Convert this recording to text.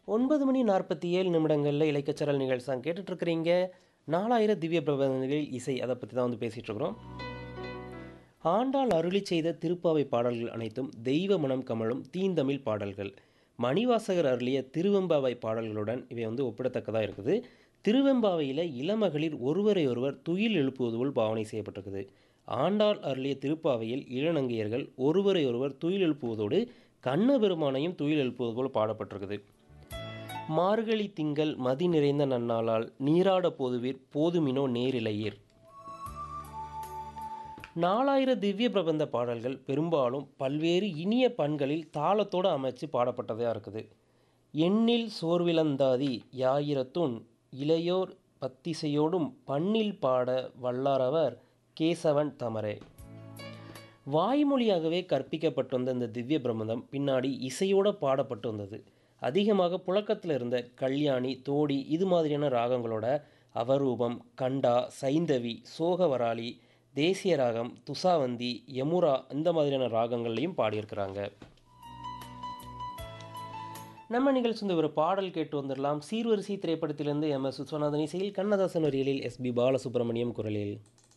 ஒன்பது மணி நாற்பத்தி ஏழு நிமிடங்களில் இலக்கச்சரல் நிகழ்ச்சி தான் கேட்டுட்ருக்கிறீங்க நாலாயிரம் திவ்ய பிரபந்தங்களில் இசை அதை பற்றி தான் வந்து பேசிகிட்டு இருக்கிறோம் ஆண்டாள் அருளி செய்த திருப்பாவை பாடல்கள் அனைத்தும் தெய்வ மனம் கமழும் தீந்தமிழ் பாடல்கள் மணிவாசகர் அருளிய திருவெம்பாவை பாடல்களுடன் இவை வந்து ஒப்பிடத்தக்கதாக இருக்குது திருவெம்பாவையில் இளமகளிர் ஒருவரை ஒருவர் துயில் எழுப்புவது போல் பாவனை செய்யப்பட்டிருக்குது ஆண்டாள் அருளிய திருப்பாவையில் இளநங்கையர்கள் ஒருவரை ஒருவர் துயில் எழுப்புவதோடு கண்ணபெருமானையும் துயில் எழுப்புவது போல் பாடப்பட்டிருக்குது மார்கழி திங்கள் மதி நிறைந்த நன்னாளால் நீராட போதுவீர் போதுமினோ நேரிலையீர் நாலாயிர திவ்ய பிரபந்த பாடல்கள் பெரும்பாலும் பல்வேறு இனிய பண்களில் தாளத்தோடு அமைச்சு பாடப்பட்டதாக இருக்குது எண்ணில் சோர்விழந்தாதி யாயிரத்துன் இளையோர் பத்திசையோடும் பண்ணில் பாட வல்லாரவர் கேசவன் தமரே வாய்மொழியாகவே கற்பிக்கப்பட்டு வந்த இந்த திவ்ய பிரபந்தம் பின்னாடி இசையோடு பாடப்பட்டு வந்தது அதிகமாக புழக்கத்தில் இருந்த கல்யாணி தோடி இது மாதிரியான ராகங்களோட அவரூபம் கண்டா சைந்தவி சோகவராளி தேசிய ராகம் துசாவந்தி யமுரா இந்த மாதிரியான ராகங்கள்லையும் பாடியிருக்கிறாங்க நம்ம நிகழ்ச்சி வந்து ஒரு பாடல் கேட்டு வந்துடலாம் சீர்வரிசை திரைப்படத்திலிருந்து எம் எஸ் விஸ்வநாதன் இசையில் கண்ணதாசன் வரிகளில் எஸ் பி பாலசுப்ரமணியம் குரலில்